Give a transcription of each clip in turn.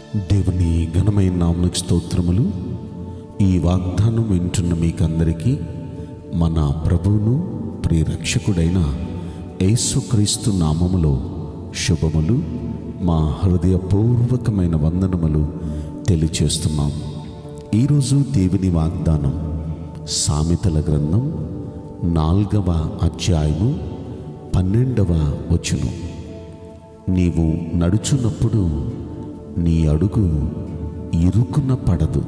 దేవుని ఘనమైన నామనికి స్తోత్రములు ఈ వాగ్దానం వింటున్న మీకందరికీ మన ప్రభువును ప్రియరక్షకుడైన యేసుక్రీస్తు నామములో శుభములు మా హృదయపూర్వకమైన వందనములు తెలియచేస్తున్నాం ఈరోజు దేవుని వాగ్దానం సామెతల గ్రంథం నాల్గవ అధ్యాయము పన్నెండవ వచనం నీవు నడుచున్నప్పుడు నీ అడుగు ఇరుకున పడదు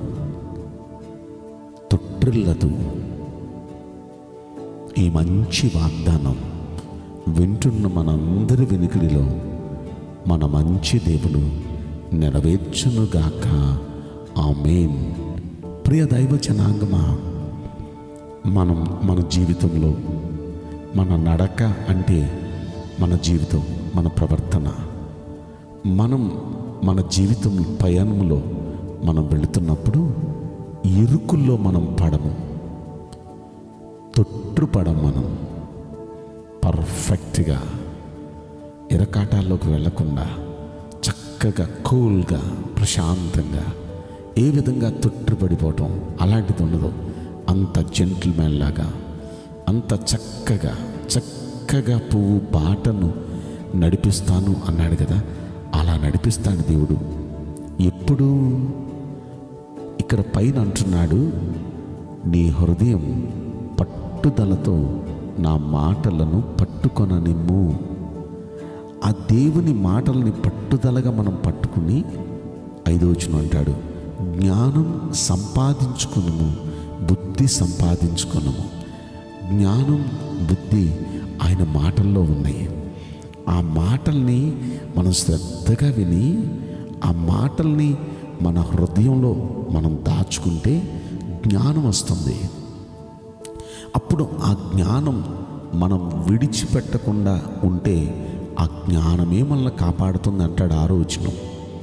తొట్టిల్లదు ఈ మంచి వాగ్దానం వింటున్న మనందరి వెనుకడిలో మన మంచి దేవుడు నెరవేర్చునుగాక ఆమేన్ ప్రియ దైవ జనాంగమా మనం మన జీవితంలో మన నడక అంటే మన జీవితం మన ప్రవర్తన మనం మన జీవితం పయనంలో మనం వెళుతున్నప్పుడు ఇరుకుల్లో మనం పడము తొట్టుపడం మనం పర్ఫెక్ట్గా ఇరకాటాల్లోకి వెళ్లకుండా చక్కగా కూల్గా ప్రశాంతంగా ఏ విధంగా తొట్టుపడిపోవటం అలాంటిది ఉండదు అంత జెంటిల్మెన్ లాగా అంత చక్కగా చక్కగా పువ్వు బాటను నడిపిస్తాను అన్నాడు కదా అలా నడిపిస్తాడు దేవుడు ఎప్పుడు ఇక్కడ పైన అంటున్నాడు నీ హృదయం పట్టుదలతో నా మాటలను పట్టుకొననిమ్ము ఆ దేవుని మాటల్ని పట్టుదలగా మనం పట్టుకుని ఐదో వచనం అంటాడు జ్ఞానం సంపాదించుకునము బుద్ధి సంపాదించుకునము జ్ఞానం బుద్ధి ఆయన మాటల్లో ఉన్నాయి ఆ మాటల్ని మనం శ్రద్ధగా విని ఆ మాటల్ని మన హృదయంలో మనం దాచుకుంటే జ్ఞానం వస్తుంది అప్పుడు ఆ జ్ఞానం మనం విడిచిపెట్టకుండా ఉంటే ఆ జ్ఞానమే మనల్ని కాపాడుతుంది అంటాడు ఆరో వచనం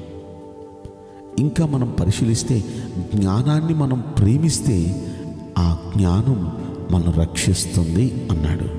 ఇంకా మనం పరిశీలిస్తే జ్ఞానాన్ని మనం ప్రేమిస్తే ఆ జ్ఞానం మనం రక్షిస్తుంది అన్నాడు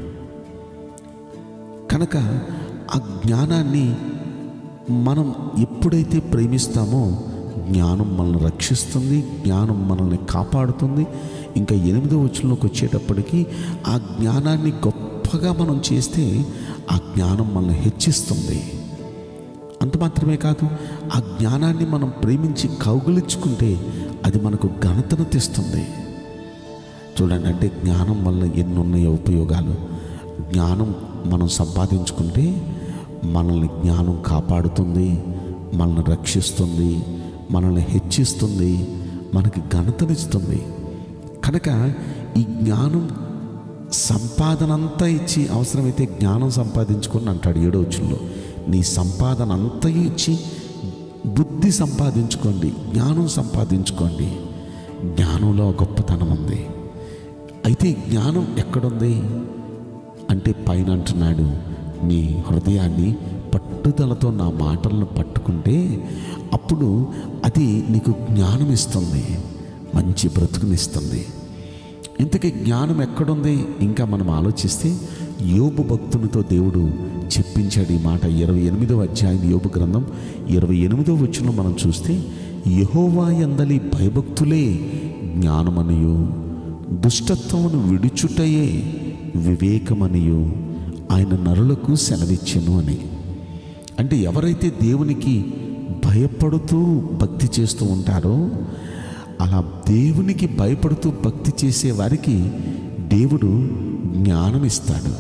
కనుక ఆ జ్ఞానాన్ని మనం ఎప్పుడైతే ప్రేమిస్తామో జ్ఞానం మనల్ని రక్షిస్తుంది జ్ఞానం మనల్ని కాపాడుతుంది ఇంకా ఎనిమిదో వచనంలోకి వచ్చేటప్పటికి ఆ జ్ఞానాన్ని గొప్పగా మనం చేస్తే ఆ జ్ఞానం మనల్ని హెచ్చిస్తుంది అంత మాత్రమే కాదు ఆ జ్ఞానాన్ని మనం ప్రేమించి కౌగులించుకుంటే అది మనకు ఘనతను తెస్తుంది చూడండి అంటే జ్ఞానం వల్ల ఎన్ని ఉన్నాయో ఉపయోగాలు జ్ఞానం మనం సంపాదించుకుంటే మనల్ని జ్ఞానం కాపాడుతుంది మనల్ని రక్షిస్తుంది మనల్ని హెచ్చిస్తుంది మనకి ఘనతనిస్తుంది కనుక ఈ జ్ఞానం సంపాదన అంతా ఇచ్చి అవసరమైతే జ్ఞానం సంపాదించుకుని అంటాడు ఏడో వచ్చంలో నీ సంపాదన అంతా ఇచ్చి బుద్ధి సంపాదించుకోండి జ్ఞానం సంపాదించుకోండి జ్ఞానంలో గొప్పతనం ఉంది అయితే ఈ జ్ఞానం ఎక్కడుంది అంటే పైన అంటున్నాడు నీ హృదయాన్ని పట్టుదలతో నా మాటలను పట్టుకుంటే అప్పుడు అది నీకు జ్ఞానం ఇస్తుంది మంచి బ్రతుకునిస్తుంది ఇంతకీ జ్ఞానం ఎక్కడుంది ఇంకా మనం ఆలోచిస్తే యోబు భక్తునితో దేవుడు చెప్పించాడు ఈ మాట ఇరవై ఎనిమిదవ అధ్యాయం యోబు గ్రంథం ఇరవై ఎనిమిదవ వచ్చిన మనం చూస్తే యహోవా ఎందలి భయభక్తులే జ్ఞానమనియు దుష్టత్వమును విడుచుటయే వివేకమనియు ఆయన నరులకు సెలవిచ్చెను అని అంటే ఎవరైతే దేవునికి భయపడుతూ భక్తి చేస్తూ ఉంటారో అలా దేవునికి భయపడుతూ భక్తి చేసే వారికి దేవుడు జ్ఞానం ఇస్తాడు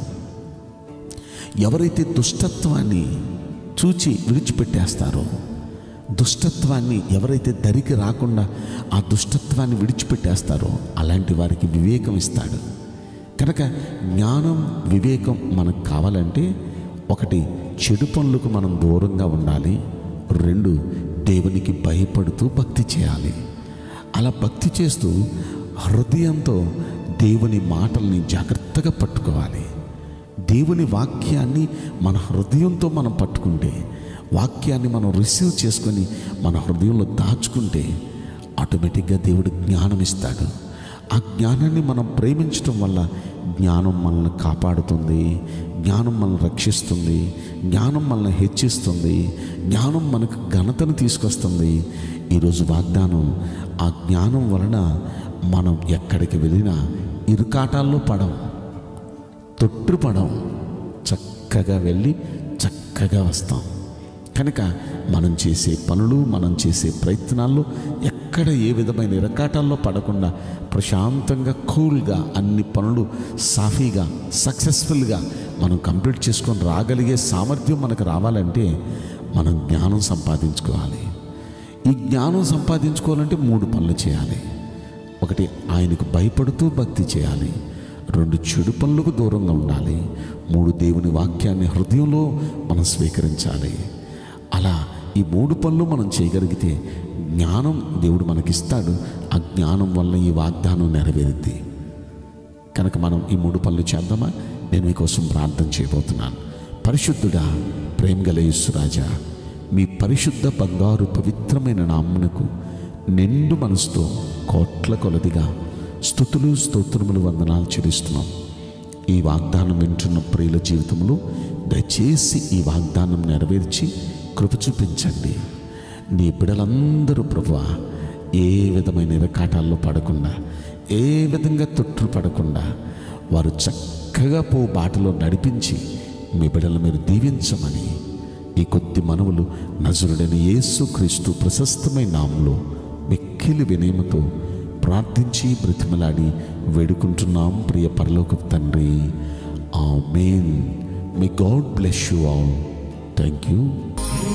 ఎవరైతే దుష్టత్వాన్ని చూచి విడిచిపెట్టేస్తారో దుష్టత్వాన్ని ఎవరైతే దరికి రాకుండా ఆ దుష్టత్వాన్ని విడిచిపెట్టేస్తారో అలాంటి వారికి వివేకం ఇస్తాడు కనుక జ్ఞానం వివేకం మనకు కావాలంటే ఒకటి చెడు పనులకు మనం దూరంగా ఉండాలి రెండు దేవునికి భయపడుతూ భక్తి చేయాలి అలా భక్తి చేస్తూ హృదయంతో దేవుని మాటల్ని జాగ్రత్తగా పట్టుకోవాలి దేవుని వాక్యాన్ని మన హృదయంతో మనం పట్టుకుంటే వాక్యాన్ని మనం రిసీవ్ చేసుకొని మన హృదయంలో దాచుకుంటే ఆటోమేటిక్గా దేవుడు జ్ఞానం ఇస్తాడు ఆ జ్ఞానాన్ని మనం ప్రేమించటం వల్ల జ్ఞానం మనల్ని కాపాడుతుంది జ్ఞానం మనల్ని రక్షిస్తుంది జ్ఞానం మనల్ని హెచ్చిస్తుంది జ్ఞానం మనకు ఘనతను తీసుకొస్తుంది ఈరోజు వాగ్దానం ఆ జ్ఞానం వలన మనం ఎక్కడికి వెళ్ళినా ఇరుకాటాల్లో పడం తొట్టుపడం చక్కగా వెళ్ళి చక్కగా వస్తాం కనుక మనం చేసే పనులు మనం చేసే ప్రయత్నాల్లో ఎక్కడ ఏ విధమైన ఇరకాటాల్లో పడకుండా ప్రశాంతంగా కూల్గా అన్ని పనులు సాఫీగా సక్సెస్ఫుల్గా మనం కంప్లీట్ చేసుకొని రాగలిగే సామర్థ్యం మనకు రావాలంటే మనం జ్ఞానం సంపాదించుకోవాలి ఈ జ్ఞానం సంపాదించుకోవాలంటే మూడు పనులు చేయాలి ఒకటి ఆయనకు భయపడుతూ భక్తి చేయాలి రెండు చెడు పనులకు దూరంగా ఉండాలి మూడు దేవుని వాక్యాన్ని హృదయంలో మనం స్వీకరించాలి అలా ఈ మూడు పనులు మనం చేయగలిగితే జ్ఞానం దేవుడు మనకిస్తాడు ఆ జ్ఞానం వల్ల ఈ వాగ్దానం నెరవేరుద్ది కనుక మనం ఈ మూడు పనులు చేద్దామా నేను మీకోసం ప్రార్థన చేయబోతున్నాను పరిశుద్ధుడా ప్రేమగల యేసురాజా మీ పరిశుద్ధ బంగారు పవిత్రమైన నామ్మునకు నిండు మనసుతో కోట్ల కొలదిగా స్థుతులు స్తోత్రములు వందనాలు చెల్లిస్తున్నాం ఈ వాగ్దానం వింటున్న ప్రియుల జీవితంలో దయచేసి ఈ వాగ్దానం నెరవేర్చి కృప చూపించండి నీ బిడలందరూ ప్రభువా ఏ విధమైన ఇరకాటాల్లో పడకుండా ఏ విధంగా తొట్టు పడకుండా వారు చక్కగా పో బాటలో నడిపించి మీ బిడలు మీరు దీవించమని ఈ కొద్ది మనవులు నజరుడైన యేసు క్రీస్తు ప్రశస్తమైన నామంలో మిక్కిలి వినయముతో ప్రార్థించి బ్రతిమలాడి వేడుకుంటున్నాం ప్రియ పరలోక తండ్రి amen may God bless you all thank you